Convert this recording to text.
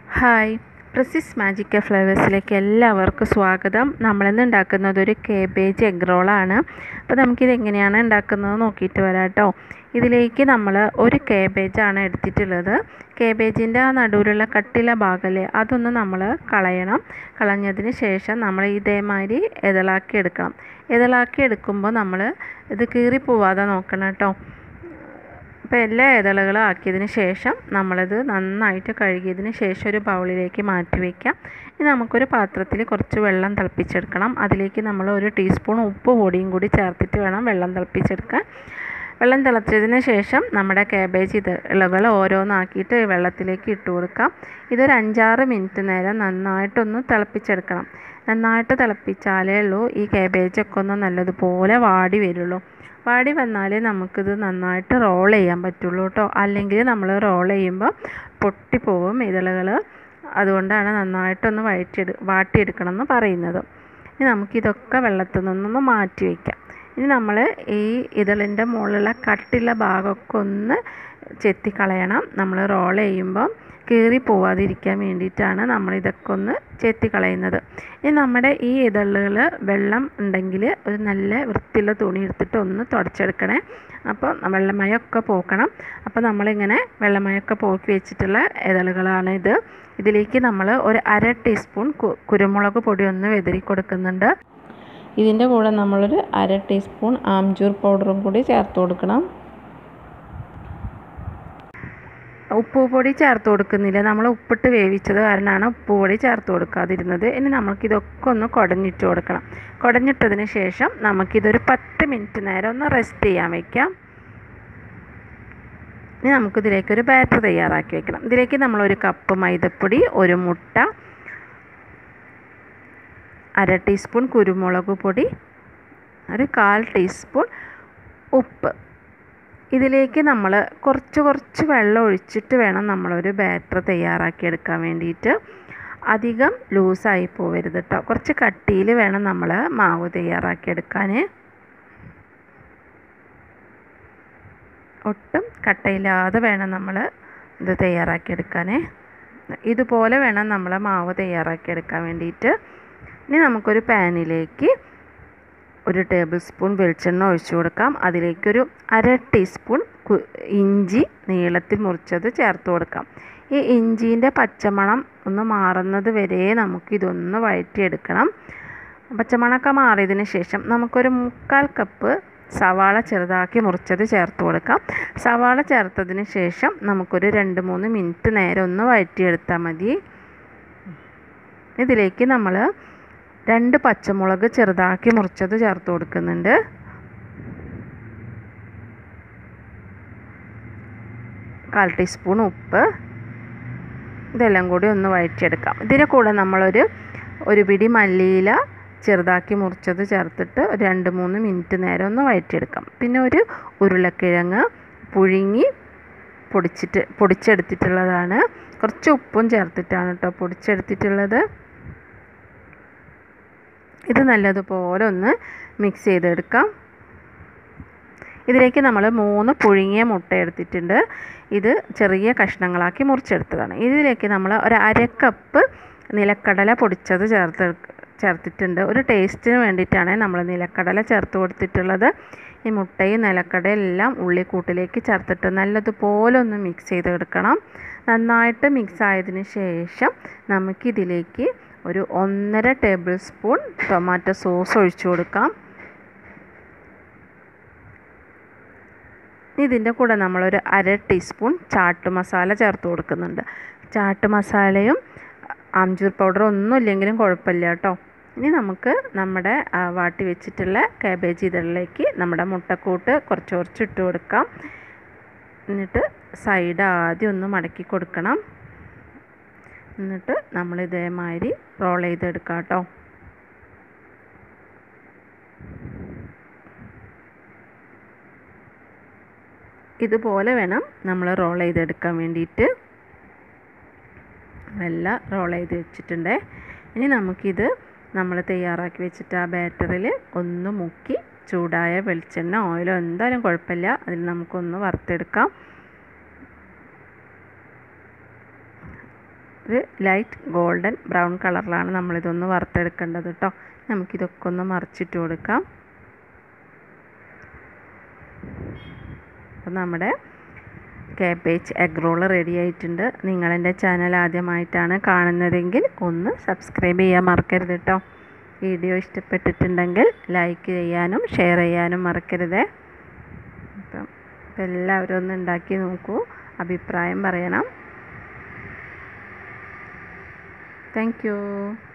hi പ്രസിസ് മാജിക്ക ഫ്ലേവേഴ്സിലേക്ക് എല്ലാവർക്കും സ്വാഗതം നമ്മളിന്ന് ഉണ്ടാക്കുന്നത് ഒരു കേബേജ് എഗ് റോളാണ് അപ്പോൾ നമുക്കിത് എങ്ങനെയാണ് ഉണ്ടാക്കുന്നത് നോക്കിയിട്ട് വരാം കേട്ടോ ഇതിലേക്ക് നമ്മൾ ഒരു കേബേജാണ് എടുത്തിട്ടുള്ളത് കേബേജിൻ്റെ ആ നടുവിലുള്ള കട്ടില ഭാഗമല്ലേ അതൊന്ന് നമ്മൾ കളയണം കളഞ്ഞതിന് ശേഷം നമ്മൾ ഇതേമാതിരി ഇതളാക്കി എടുക്കണം ഇതളാക്കി എടുക്കുമ്പോൾ നമ്മൾ ഇത് കീറി പോവാതെ നോക്കണം കേട്ടോ അപ്പോൾ എല്ലാ ഇതളുകളും ആക്കിയതിന് ശേഷം നമ്മളിത് നന്നായിട്ട് കഴുകിയതിന് ശേഷം ഒരു ബൗളിലേക്ക് മാറ്റി വയ്ക്കാം ഇനി നമുക്കൊരു പാത്രത്തിൽ കുറച്ച് വെള്ളം തിളപ്പിച്ചെടുക്കണം അതിലേക്ക് നമ്മൾ ഒരു ടീസ്പൂൺ ഉപ്പ് പൊടിയും കൂടി ചേർത്തിട്ട് വേണം വെള്ളം തിളപ്പിച്ചെടുക്കാൻ വെള്ളം തിളച്ചതിന് ശേഷം നമ്മുടെ കാബേജ് ഇത് ഇളകൾ ഓരോന്നാക്കിയിട്ട് വെള്ളത്തിലേക്ക് ഇട്ട് കൊടുക്കാം ഇതൊരു അഞ്ചാറ് മിനിറ്റ് നേരം നന്നായിട്ടൊന്ന് തിളപ്പിച്ചെടുക്കണം നന്നായിട്ട് തിളപ്പിച്ചാലേ ഉള്ളൂ ഈ കാബേജൊക്കെ ഒന്ന് നല്ലതുപോലെ വാടി വരുള്ളൂ വാടി വന്നാലേ നമുക്കിത് നന്നായിട്ട് റോൾ ചെയ്യാൻ പറ്റുള്ളൂ കേട്ടോ അല്ലെങ്കിൽ നമ്മൾ റോൾ ചെയ്യുമ്പോൾ പൊട്ടിപ്പോവും ഇതളുകൾ അതുകൊണ്ടാണ് നന്നായിട്ടൊന്ന് വഴറ്റിയെടു വാട്ടിയെടുക്കണം എന്ന് പറയുന്നത് ഇനി നമുക്കിതൊക്കെ വെള്ളത്തിൽ നിന്നൊന്ന് മാറ്റി വയ്ക്കാം ഇനി നമ്മൾ ഈ ഇതളിൻ്റെ മുകളിലുള്ള കട്ടിയുള്ള ഭാഗമൊക്കെ ഒന്ന് ചെത്തിക്കളയണം നമ്മൾ റോൾ ചെയ്യുമ്പം കീറി പോവാതിരിക്കാൻ വേണ്ടിയിട്ടാണ് നമ്മൾ ഇതൊക്കെ ഒന്ന് ചെത്തിക്കളയുന്നത് ഇനി നമ്മുടെ ഈ ഇതളുകൾ വെള്ളം ഉണ്ടെങ്കിൽ ഒരു നല്ല വൃത്തിയുള്ള തുണി എടുത്തിട്ട് ഒന്ന് തുടച്ചെടുക്കണേ അപ്പോൾ വെള്ളമയമൊക്കെ പോക്കണം അപ്പോൾ നമ്മളിങ്ങനെ വെള്ളമയമൊക്കെ പോക്കി വെച്ചിട്ടുള്ള ഇതളുകളാണ് ഇത് ഇതിലേക്ക് നമ്മൾ ഒരു അര ടീസ്പൂൺ കുരുമുളക് പൊടി ഒന്ന് വെതിരി കൊടുക്കുന്നുണ്ട് ഇതിൻ്റെ കൂടെ നമ്മളൊരു അര ടീസ്പൂൺ ആംചൂർ പൗഡറും കൂടി ചേർത്ത് കൊടുക്കണം ഉപ്പ് പൊടി ചേർത്ത് കൊടുക്കുന്നില്ല നമ്മൾ ഉപ്പിട്ട് വേവിച്ചത് കാരണമാണ് ഉപ്പ് പൊടി ചേർത്ത് കൊടുക്കാതിരുന്നത് ഇനി നമുക്കിതൊക്കെ ഒന്ന് കുടഞ്ഞിട്ട് കൊടുക്കണം കുടഞ്ഞിട്ടതിന് ശേഷം നമുക്കിതൊരു പത്ത് മിനിറ്റ് നേരം ഒന്ന് റെസ്റ്റ് ചെയ്യാൻ വയ്ക്കാം ഇനി നമുക്കിതിലേക്ക് ഒരു ബാറ്റർ തയ്യാറാക്കി വെക്കണം ഇതിലേക്ക് നമ്മളൊരു കപ്പ് മൈദപ്പൊടി ഒരു മുട്ട അര ടീസ്പൂൺ കുരുമുളക് പൊടി ഒരു കാൽ ടീസ്പൂൺ ഉപ്പ് ഇതിലേക്ക് നമ്മൾ കുറച്ച് കുറച്ച് വെള്ളം ഒഴിച്ചിട്ട് വേണം നമ്മളൊരു ബാറ്റർ തയ്യാറാക്കി എടുക്കാൻ വേണ്ടിയിട്ട് അധികം ലൂസായി പോവരുത് കേട്ടോ കുറച്ച് കട്ടിയിൽ വേണം നമ്മൾ മാവ് തയ്യാറാക്കി എടുക്കാൻ ഒട്ടും കട്ടയില്ലാതെ വേണം നമ്മൾ ഇത് തയ്യാറാക്കി എടുക്കാൻ ഇതുപോലെ വേണം നമ്മൾ മാവ് തയ്യാറാക്കി എടുക്കാൻ വേണ്ടിയിട്ട് ഇനി നമുക്കൊരു പാനിലേക്ക് ഒരു ടേബിൾ സ്പൂൺ വെളിച്ചെണ്ണ ഒഴിച്ചു കൊടുക്കാം അതിലേക്കൊരു അര ടീസ്പൂൺ ഇഞ്ചി നീളത്തിൽ മുറിച്ചത് ചേർത്ത് കൊടുക്കാം ഈ ഇഞ്ചീൻ്റെ പച്ചമണം ഒന്ന് മാറുന്നത് വരെ നമുക്കിതൊന്ന് വഴറ്റിയെടുക്കണം പച്ചമണമൊക്കെ മാറിയതിന് ശേഷം നമുക്കൊരു മുക്കാൽ കപ്പ് സവാള ചെറുതാക്കി മുറിച്ചത് ചേർത്ത് കൊടുക്കാം സവാള ചേർത്തതിന് ശേഷം നമുക്കൊരു രണ്ട് മൂന്ന് മിനിറ്റ് നേരം ഒന്ന് വഴറ്റിയെടുത്താൽ മതി ഇതിലേക്ക് നമ്മൾ രണ്ട് പച്ചമുളക് ചെറുതാക്കി മുറിച്ചത് ചേർത്ത് കൊടുക്കുന്നുണ്ട് കാൽ ടീസ്പൂൺ ഉപ്പ് ഇതെല്ലാം കൂടി ഒന്ന് വഴറ്റിയെടുക്കാം ഇതിൻ്റെ കൂടെ നമ്മളൊരു ഒരു പിടി മല്ലിയില ചെറുതാക്കി മുറിച്ചത് ചേർത്തിട്ട് ഒരു രണ്ട് മൂന്ന് മിനിറ്റ് നേരം ഒന്ന് വഴറ്റിയെടുക്കാം പിന്നെ ഒരു ഉരുളക്കിഴങ്ങ് പുഴുങ്ങി പൊടിച്ചിട്ട് പൊടിച്ചെടുത്തിട്ടുള്ളതാണ് കുറച്ച് ഉപ്പും ചേർത്തിട്ടാണ് കേട്ടോ പൊടിച്ചെടുത്തിട്ടുള്ളത് ഇത് നല്ലതുപോലെ ഒന്ന് മിക്സ് ചെയ്തെടുക്കാം ഇതിലേക്ക് നമ്മൾ മൂന്ന് പുഴുങ്ങിയ മുട്ട എടുത്തിട്ടുണ്ട് ഇത് ചെറിയ കഷ്ണങ്ങളാക്കി മുറിച്ചെടുത്തതാണ് ഇതിലേക്ക് നമ്മൾ ഒരു അര കപ്പ് നിലക്കടല പൊടിച്ചത് ചേർത്ത് ചേർത്തിട്ടുണ്ട് ഒരു ടേസ്റ്റിന് വേണ്ടിയിട്ടാണ് നമ്മൾ നിലക്കടല ചേർത്ത് കൊടുത്തിട്ടുള്ളത് ഈ മുട്ടയും നിലക്കടയും എല്ലാം ഉള്ളിക്കൂട്ടിലേക്ക് ചേർത്തിട്ട് നല്ലതുപോലെ ഒന്ന് മിക്സ് ചെയ്തെടുക്കണം നന്നായിട്ട് മിക്സ് ആയതിന് ശേഷം നമുക്കിതിലേക്ക് ഒരു ഒന്നര ടേബിൾ സ്പൂൺ ടൊമാറ്റോ സോസ് ഒഴിച്ചു കൊടുക്കാം ഇതിൻ്റെ കൂടെ നമ്മളൊരു അര ടീസ്പൂൺ ചാട്ട് മസാല ചേർത്ത് കൊടുക്കുന്നുണ്ട് ചാട്ട് മസാലയും ആംചൂർ പൗഡർ ഒന്നും ഇല്ലെങ്കിലും കുഴപ്പമില്ല കേട്ടോ ഇനി നമുക്ക് നമ്മുടെ വാട്ടി വെച്ചിട്ടുള്ള കാബേജ് ഇതിലേക്ക് നമ്മുടെ മുട്ടക്കൂട്ട് കുറച്ച് കുറച്ച് ഇട്ട് കൊടുക്കാം എന്നിട്ട് സൈഡ് ആദ്യം ഒന്ന് മടക്കി കൊടുക്കണം എന്നിട്ട് നമ്മൾ ഇതേമാതിരി റോൾ ചെയ്തെടുക്കാം കേട്ടോ ഇതുപോലെ വേണം നമ്മൾ റോൾ ചെയ്തെടുക്കാൻ വേണ്ടിയിട്ട് എല്ലാം റോൾ ചെയ്ത് വെച്ചിട്ടുണ്ട് ഇനി നമുക്കിത് നമ്മൾ തയ്യാറാക്കി വെച്ചിട്ട് ആ ബാറ്ററിൽ ഒന്ന് മുക്കി ചൂടായ വെളിച്ചെണ്ണ ഓയിലോ എന്തായാലും കുഴപ്പമില്ല അതിൽ നമുക്കൊന്ന് വറുത്തെടുക്കാം ഒരു ലൈറ്റ് ഗോൾഡൻ ബ്രൗൺ കളറിലാണ് നമ്മളിതൊന്ന് വറുത്തെടുക്കേണ്ടത് കേട്ടോ നമുക്കിതൊക്കെ ഒന്ന് മറിച്ചിട്ട് കൊടുക്കാം അപ്പം നമ്മുടെ കാബേജ് എഗ് റോൾ റെഡി ആയിട്ടുണ്ട് നിങ്ങളെൻ്റെ ചാനൽ ആദ്യമായിട്ടാണ് കാണുന്നതെങ്കിൽ ഒന്ന് സബ്സ്ക്രൈബ് ചെയ്യാൻ മറക്കരുത് കേട്ടോ വീഡിയോ ഇഷ്ടപ്പെട്ടിട്ടുണ്ടെങ്കിൽ ലൈക്ക് ചെയ്യാനും ഷെയർ ചെയ്യാനും മറക്കരുത് അപ്പം അപ്പം എല്ലാവരും ഒന്ന് ഉണ്ടാക്കി നോക്കൂ അഭിപ്രായം പറയണം താങ്ക്